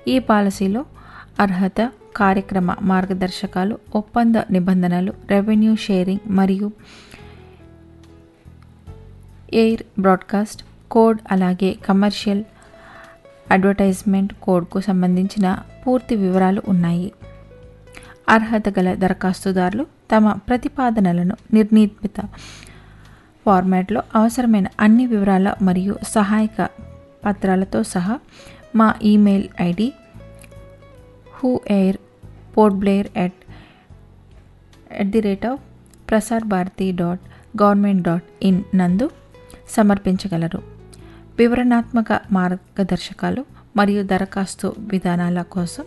ఈ పాలసీలో అర్హత కార్యక్రమ మార్గదర్శకాలు ఒప్పంద నిబంధనలు రెవెన్యూ షేరింగ్ మరియు ఎయిర్ బ్రాడ్కాస్ట్ కోడ్ అలాగే కమర్షియల్ అడ్వర్టైజ్మెంట్ కోడ్కు సంబంధించిన పూర్తి వివరాలు ఉన్నాయి అర్హత గల దరఖాస్తుదారులు తమ ప్రతిపాదనలను నిర్ణీత ఫార్మాట్లో అవసరమైన అన్ని వివరాల మరియు సహాయక పత్రాలతో సహా మా ఈమెయిల్ ఐడి హూ airport Blair at at the rate of Prasar Bharati dot government dot in నందు సమర్పించగలరు వివరణాత్మక మార్గదర్శకాలు మరియు దరఖాస్తు విధానాల కోసం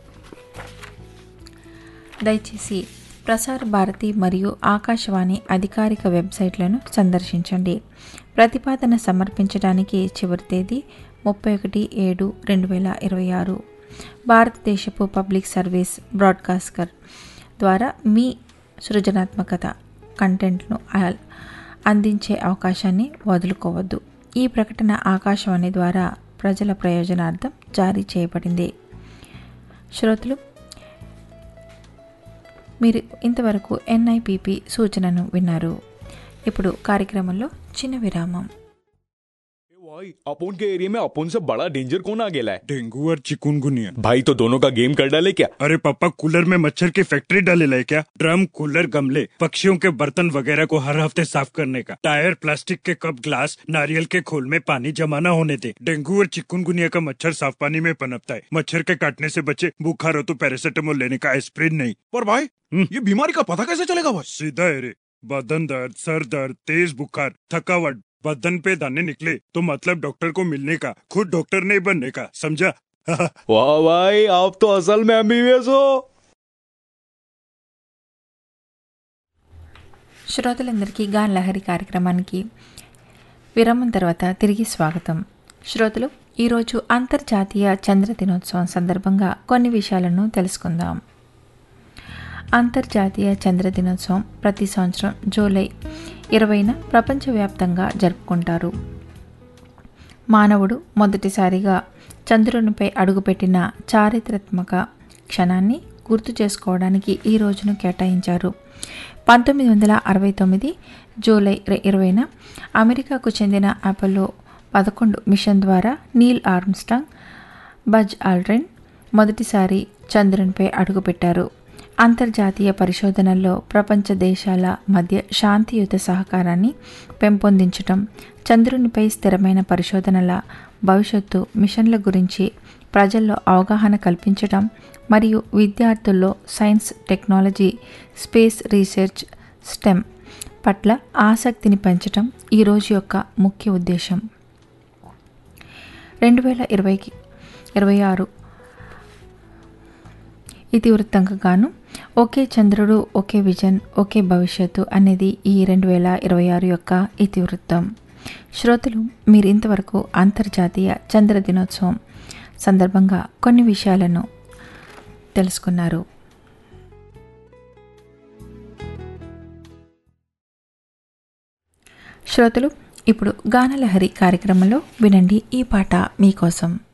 దయచేసి ప్రసార భారతి మరియు ఆకాశవాణి అధికారిక వెబ్సైట్లను సందర్శించండి ప్రతిపాదన సమర్పించడానికి చివరి తేదీ ముప్పై ఒకటి ఏడు రెండు వేల ఇరవై ఆరు భారతదేశపు పబ్లిక్ సర్వీస్ బ్రాడ్కాస్టర్ ద్వారా మీ సృజనాత్మకత కంటెంట్ను అందించే అవకాశాన్ని వదులుకోవద్దు ఈ ప్రకటన ఆకాశవాణి ద్వారా ప్రజల ప్రయోజనార్థం జారీ చేయబడింది శ్రోతలు మీరు ఇంతవరకు ఎన్ఐపిపి సూచనను విన్నారు ఇప్పుడు కార్యక్రమంలో చిన్న విరామం भाई अपुन के एरिया में अपुन से बड़ा डेंजर कौन आ गया है डेंगू और चिकुनगुनिया भाई तो दोनों का गेम कर डाले क्या अरे पापा कूलर में मच्छर की फैक्ट्री डाले लाए क्या ड्रम कूलर गमले पक्षियों के बर्तन वगैरह को हर हफ्ते साफ करने का टायर प्लास्टिक के कप ग्लास नारियल के खोल में पानी जमा न होने दे डेंगू और चिकुनगुनिया का मच्छर साफ पानी में पनपता है मच्छर के काटने से बचे बुखार हो तो पैरासीटामोल लेने का एस्प्रिन नहीं पर भाई हम्म। ये बीमारी का पता कैसे चलेगा भाई सीधा है रे बदन दर्द सर दर्द तेज बुखार थकावट बदन पे दाने निकले तो मतलब डॉक्टर को मिलने का खुद डॉक्टर नहीं बनने का समझा वाह भाई आप तो असल में एमबीबीएस हो శ్రోతలందరికీ గాన్ లహరి కార్యక్రమానికి విరామం తర్వాత తిరిగి స్వాగతం శ్రోతలు ఈరోజు అంతర్జాతీయ చంద్ర దినోత్సవం సందర్భంగా కొన్ని విషయాలను తెలుసుకుందాం అంతర్జాతీయ చంద్ర దినోత్సవం ప్రతి సంవత్సరం జూలై ఇరవైన ప్రపంచవ్యాప్తంగా జరుపుకుంటారు మానవుడు మొదటిసారిగా చంద్రునిపై అడుగుపెట్టిన చారిత్రాత్మక క్షణాన్ని గుర్తు చేసుకోవడానికి ఈ రోజును కేటాయించారు పంతొమ్మిది వందల అరవై తొమ్మిది జూలై ఇరవైన అమెరికాకు చెందిన అపోలో పదకొండు మిషన్ ద్వారా నీల్ ఆర్మ్స్టాంగ్ బజ్ ఆల్డ్రిన్ మొదటిసారి చంద్రునిపై అడుగుపెట్టారు అంతర్జాతీయ పరిశోధనల్లో ప్రపంచ దేశాల మధ్య శాంతియుత సహకారాన్ని పెంపొందించటం చంద్రునిపై స్థిరమైన పరిశోధనల భవిష్యత్తు మిషన్ల గురించి ప్రజల్లో అవగాహన కల్పించడం మరియు విద్యార్థుల్లో science technology space research STEM పట్ల ఆసక్తిని పెంచడం ఈ రోజు యొక్క ముఖ్య ఉద్దేశం రెండు వేల ఇరవైకి ఇరవై ఆరు ఇతివృత్తంగా గాను ఒకే చంద్రుడు ఒకే విజన్ ఒకే భవిష్యత్తు అనేది ఈ రెండు వేల ఇరవై ఆరు యొక్క ఇతివృత్తం శ్రోతలు మీరు ఇంతవరకు అంతర్జాతీయ చంద్ర దినోత్సవం సందర్భంగా కొన్ని విషయాలను తెలుసుకున్నారు శ్రోతలు ఇప్పుడు గానలహరి కార్యక్రమంలో వినండి ఈ పాట మీకోసం